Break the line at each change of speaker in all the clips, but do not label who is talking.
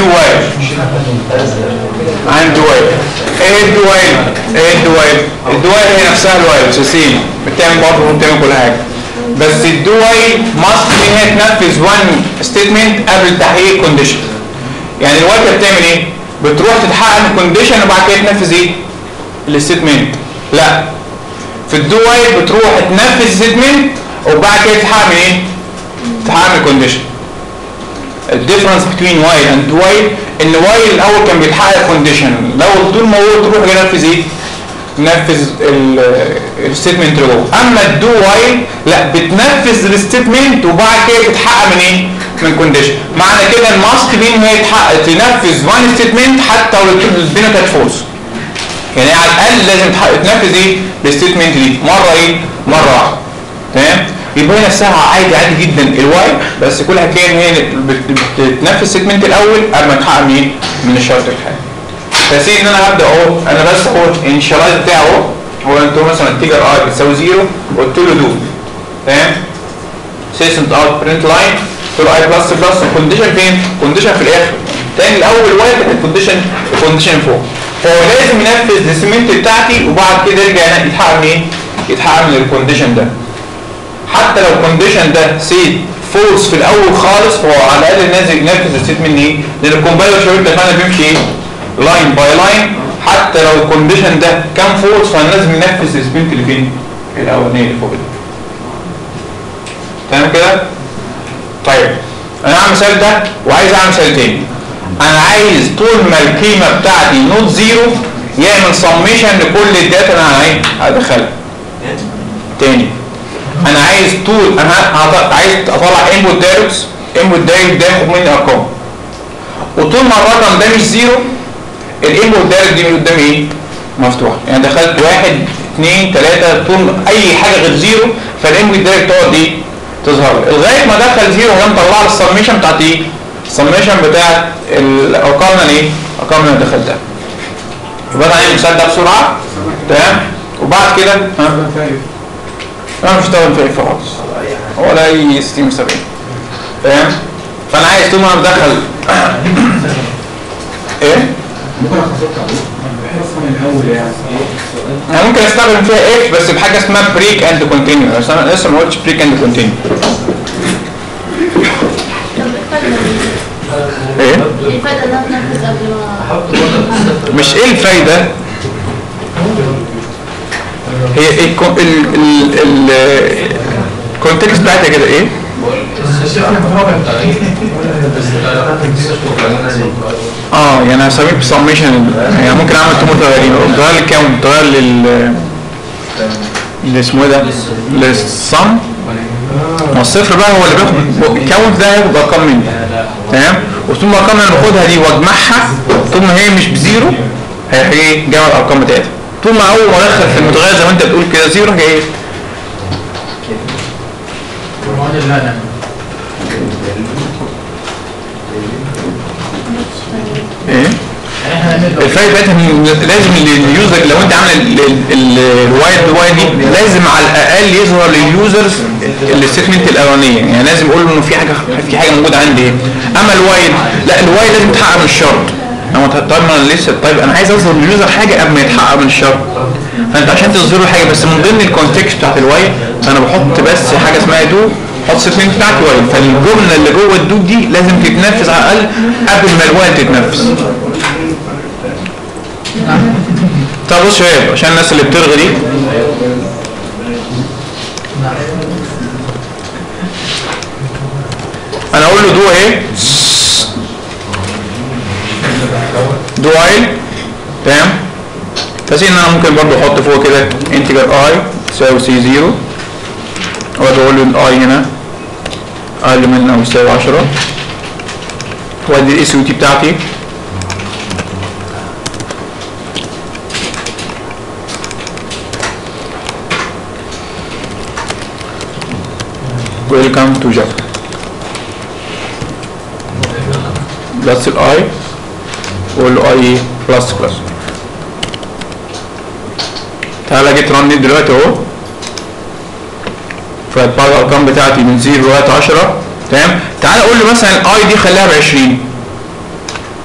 الدو وايل عن دوايل ايه الدوايل ايه الدوايل الدوايل هي نفسها الوايل سيسين بتعمل برضه بتعمل كل حاجه بس الدوايل ماست ان هي تنفذ وان ستيتمنت قبل تحقيق كونديشن يعني الوايل كانت بتعمل ايه بتروح تتحقق الكونديشن وبعد كده تنفذ ايه الستيتمنت لا في الدوايل بتروح تنفذ الستيتمنت وبعد كده تتحقق من ايه تتحقق من الكونديشن الديفرنس بين وايل اند وايل ان وايل الاول كان بيتحقق كونديشن لو طول ما هو تروح ينفذ ايه نفذ الستيتمنت اللي جوه اما الدو وايل لا بتنفذ الستيتمنت وبعد كده بتحقق من ايه من كونديشن معنى كده الماست بين هي تحقق تنفذ وان ستيتمنت حتى لو الدنيا كانت فولس يعني على الاقل لازم تحقق تنفذ ايه الستيتمنت دي مره ايه مره واحده تمام يبقى هي نفسها عادي عادي جدا الواي بس كل هتلاقي ان هي بت- بتنفذ السيجمنت الاول قبل ما تحقق مين من الشرط الحالي فسي ان انا هبدا اهو انا بس اهو الانشالايز بتاعه اهو هو انت مثلا التيجر ار بتساوي زيرو قلت له دو تمام سيسنت ار برنت لاين قلت له اي بلس بلس الكونديشن فين؟ الكونديشن في الاخر تاني الاول واي كانت الكونديشن الكونديشن فوق فهو لازم ينفذ السيمنت بتاعتي وبعد كده يرجع يتحقق من ايه؟ يتحقق من الكونديشن ده حتى لو الكونديشن ده سيد فولس في الاول خالص فهو على الاقل نازل ينفذ الستيت من ايه؟ لان الكومبايلر شباب اتفقنا بيمشي ايه؟ لاين باي لاين حتى لو الكونديشن ده كان فولس فلازم ينفذ السبنت اللي فين؟ الاولانيه اللي فوق دي. تمام كده؟ طيب انا هعمل مثال ده وعايز اعمل مثال تاني. انا عايز طول ما القيمه بتاعتي نوت زيرو يعمل سميشن لكل الداتا اللي انا ايه؟ هدخلها. تاني انا عايز طول انا هط- عايز اطلع انبوت دايركتس انبوت دايركت ده ياخد مني ارقام وطول ما الرقم ده مش زيرو الانبوت دايركت دي من قدامي ايه مفتوح يعني دخلت واحد اثنين ثلاثة طول ما اي حاجة غير زيرو فالانبوت دايركت تقعد ايه تظهر لي. لغاية ما دخل زيرو هو مطلع لي السميشن بتاعت ايه السميشن بتاعت الارقام اللي أنا ايه الارقام اللي انا دخلتها يبقى انا هعمل المثال ده بسرعة تمام وبعد كده ها انا مش طالب في خالص ولا اي 60 70 فاهم فانا عايز طول ما انا بدخل ايه
ممكن اخصصها بحيث من الاول يعني
انا ممكن استخدم فيها اف بس بحاجه اسمها بريك اند كونتينيو بس انا لسه ما قلتش بريك اند كونتينيو ايه
ايه الفايدة انها تنفذ قبل ما
مش ايه الفايده هي ايه الكون- ال ال ال الكونتكست بتاعتها كده ايه اه يعني هسميه بسميشن يعني ممكن اعمل تو متغيرين تغير للكاونت تغير لل اللي اسمه ايه ده للصم والصفر بقى هو اللي بياخد الكاونت ده هياخد ارقام مني تمام وطول ما الارقام اللي انا باخدها دي واجمعها طول ما هي مش بزيرو هي ايه جمع الارقام بتاعتها طول ما اول ما ادخل في المتغير زي ما انت بتقول كده زيرو هي ايه ايه الفايده بتاعتها إن لازم اليوزر لو انت عامل الوايد وايد دي لازم على الاقل يظهر لليوزرز الستمنت الاولانيه يعني لازم اقول له انه في حاجه في حاجه موجوده عندي ايه اما الوايد لا الوايد لازم يتحقق من الشرط انا طيب ما انا لسه طيب انا عايز اظهر لليوزر حاجه قبل ما يتحقق من الشرط فانت عشان تظهر له حاجه بس من ضمن الكونتكست بتاعت الوايد فانا بحط بس حاجه اسمها دو احط ستمنت بتاعتي وايد فالجمله اللي جوه الدو دي لازم تتنفذ على الاقل قبل ما الوايد تتنفذ طب بص يا شباب عشان الناس اللي بترغي دي انا اقول له دو ايه دو اي تمام بس ان انا ممكن برضو احط فوق كده انتجر اي تساوي سي زيرو واقول له الاي هنا اقل من او يساوي 10 وادي الاس يو تي بتاعتي ويلكم تو جافا بلس الاي واقول له اي بلس بلس تعالى جيت رن دلوقتي اهو فهتطلع الارقام بتاعتي من 0 لغايه 10 تمام تعالى قول لي مثلا الاي دي خليها ب 20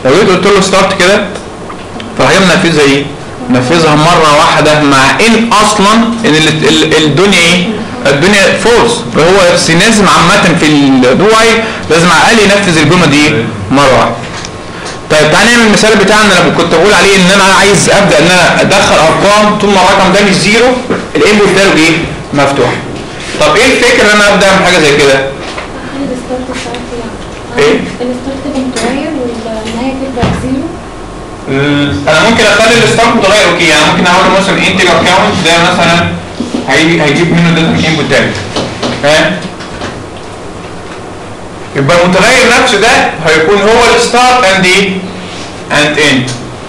لو جيت قلت له ستارت كده فالحاجه منفذها ايه؟ نفذها مره واحده مع ان اصلا ان ال- ال- الدنيا ايه؟ الدنيا فولس فهو لازم عامه في الدوعي لازم على الاقل ينفذ الجمله دي مره واحده طيب تعالى نعمل المثال بتاعنا اللي أنا كنت بقول عليه ان انا عايز ابدا ان انا ادخل ارقام طول ما الرقم ده مش زيرو الانبوت ده له ايه؟ مفتوح طب ايه الفكره ان انا ابدا اعمل حاجه زي كده؟
خلي الستارت بتاعتي يعني
إيه؟
الستارت تبقى متغير والنهاية تبقى زيرو
انا ممكن اخلي الستارت متغير اوكي يعني ممكن اقول له مثلا انتجر كاونت ده مثلا هيجي هيجيب منه ده الانبوت تاني فاهم يبقى المتغير نفسه ده هيكون هو الستارت اند ايه اند اند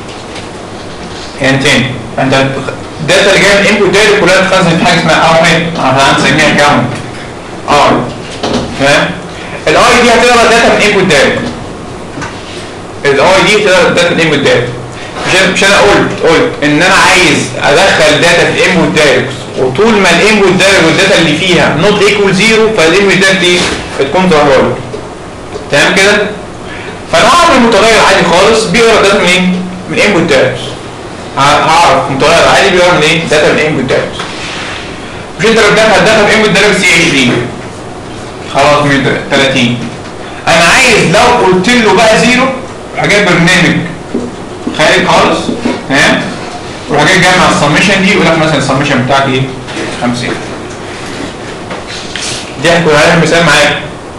اند اند انت الداتا اللي جايه من الانبوت ده اللي كلها تخزن في حاجه اسمها ار هنسميها كاونت ار فاهم الاي دي هتقرا الداتا من الانبوت ده الاي دي تقدر الداتا من الانبوت داتا مش مش انا قلت قلت ان انا عايز ادخل داتا في الانبوت دايركت وطول ما الانبوت دايركت والداتا اللي فيها نوت ايكوال زيرو فالانبوت داتا دي بتكون ظاهره لي تمام كده فانا هعمل متغير عادي خالص بيقرا داتا منين من انبوت دايركت هعرف متغير عادي بيقرا من ايه داتا من انبوت دايركت مش انت لو دخل داتا في انبوت دايركت سي 20 خلاص من 30 انا عايز لو قلت له بقى زيرو حاجات برنامج خارج خالص تمام وحاجات جايه مع السمشن دي يقول لك مثلا السمشن بتاعك ايه 50 دي هتكون عليها مثال معاك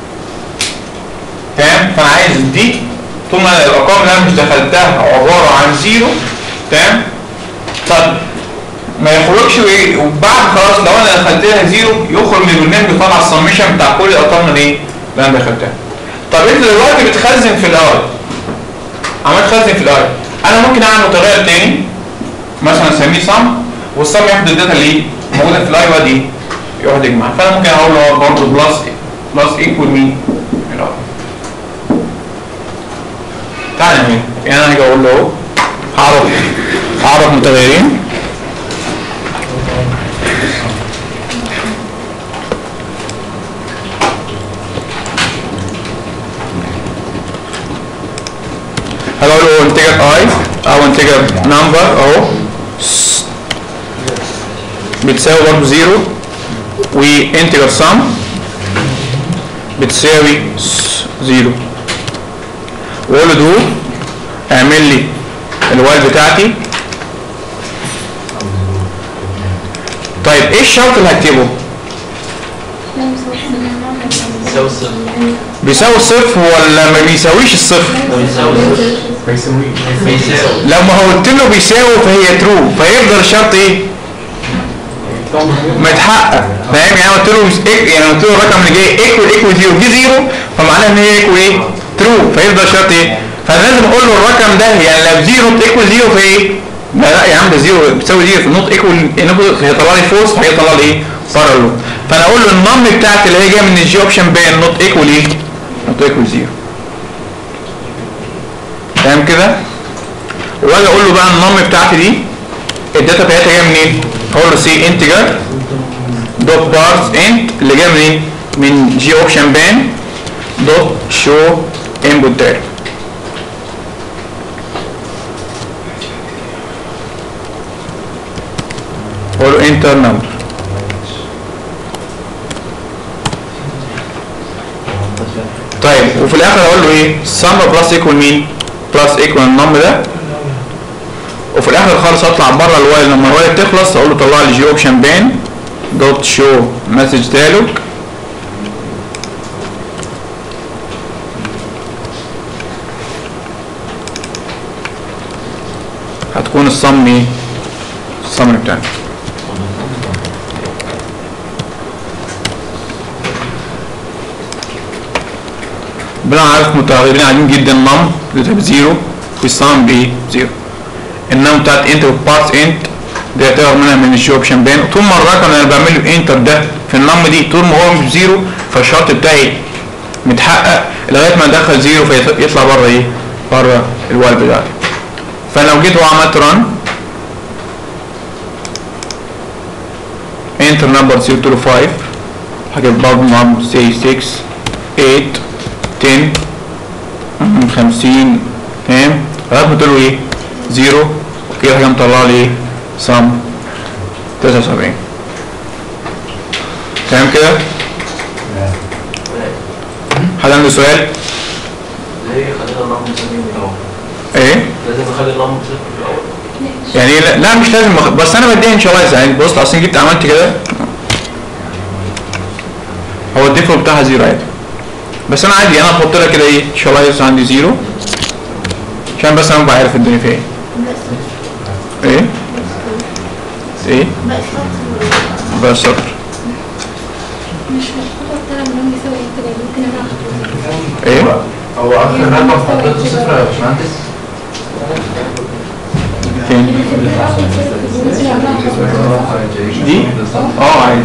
تمام فانا عايز دي طول ما الارقام اللي انا مش دخلتها عباره عن زيرو تمام طب ما يخرجش وايه وبعد خلاص لو انا دخلت لها زيرو يخرج من البرنامج يطلع السمشن بتاع كل الارقام اللي ايه اللي انا دخلتها طب انت دلوقتي بتخزن في الار عملت خزن في الار انا ممكن اعمل متغير تاني مثلا اسميه صم والصم ياخد الداتا اللي ايه موجوده في الاي دي يقعد يجمع فانا ممكن اقول له برضه بلس بلس ايكوال مين الار تعالى نعمل يعني انا هاجي اقول له اهو هعرف هعرف متغيرين هقول له انتجر اي او انتجر نمبر اهو بتساوي برضه زيرو وانتجر سم بتساوي زيرو واقول له دو اعمل لي الوايل بتاعتي طيب ايه الشرط اللي هكتبه؟
يساوي صفر
بيساوي الصفر ولا ما بيساويش الصفر؟
يساوي صفر
ما يسويش
بيساوي
لو ما هو قلت له بيساوي فهي ترو فيفضل الشرط ايه؟ ما يتحقق فاهم يعني قلت له مش إيه يعني قلت له الرقم اللي جاي ايكوال ايكوال زيرو دي زيرو فمعناها ان هي ايكوال ايه؟ ترو فيفضل الشرط ايه؟ فانا لازم اقول له الرقم ده يعني لو زيرو ايكوال زيرو في ايه؟ لا لا يا عم ده زيرو بتساوي زيرو نوت ايكوال هيطلع لي فولس هيطلع لي ايه؟ بره لوب فانا اقول له النم بتاعتي اللي هي جايه من الجي اوبشن بان نوت ايكوال ايه؟ نوت ايكوال زيرو فاهم كده؟ واجي اقول له بقى النم بتاعتي دي الداتا بتاعتها جايه منين؟ اقول له سي انتجر دوت بارز انت اللي جايه منين؟ من جي اوبشن بان دوت شو انبوت داتا اقول له انتر نمبر طيب وفي الاخر اقول له ايه؟ sum بلس ايكوال مين؟ بلس ايكوال النم ده وفي الاخر خالص اطلع بره الوايل لما الوايل تخلص اقول له طلع لي جي اوبشن بان دوت شو مسج ديالوج هتكون الصم ايه؟ الصم بتاعنا بلا عارف متغيرين عاديين جدا نم بتبقى بزيرو والصم بايه؟ زيرو النم بتاعت انت والبارت انت دي هتقرا منها من الشو اوبشن بان طول ما الرقم اللي انا بعمل له انتر ده في النم دي طول ما هو مش زيرو فالشرط بتاعي متحقق لغايه ما ادخل زيرو فيطلع بره ايه؟ بره الوال بتاعتي فانا لو جيت وعملت ران انتر نمبر 025 هجيب برضه نمبر سي 6 8 10 50 تمام لغايه ما تقول له ايه زيرو كده حاجه مطلع لي ايه صم 79 تمام كده حد عنده سؤال
ليه خلينا الرقم سليم الاول
ايه
لازم نخلي الرقم صفر الاول
يعني إيه؟ لا, لا مش لازم أخ- بس انا بديها انشالايز يعني بص اصل جيت عملت كده هو الديفولت بتاعها زيرو عادي بس انا عادي انا احط لها كده ايه انشالايز عندي زيرو عشان بس انا ببقى عارف الدنيا فيها ايه ايه ايه بس صفر
مش مفروض ترى انهم يسوي كده ممكن انا
ايه
هو اخر رقم حطيته صفر يا باشمهندس
فين دي اه عادي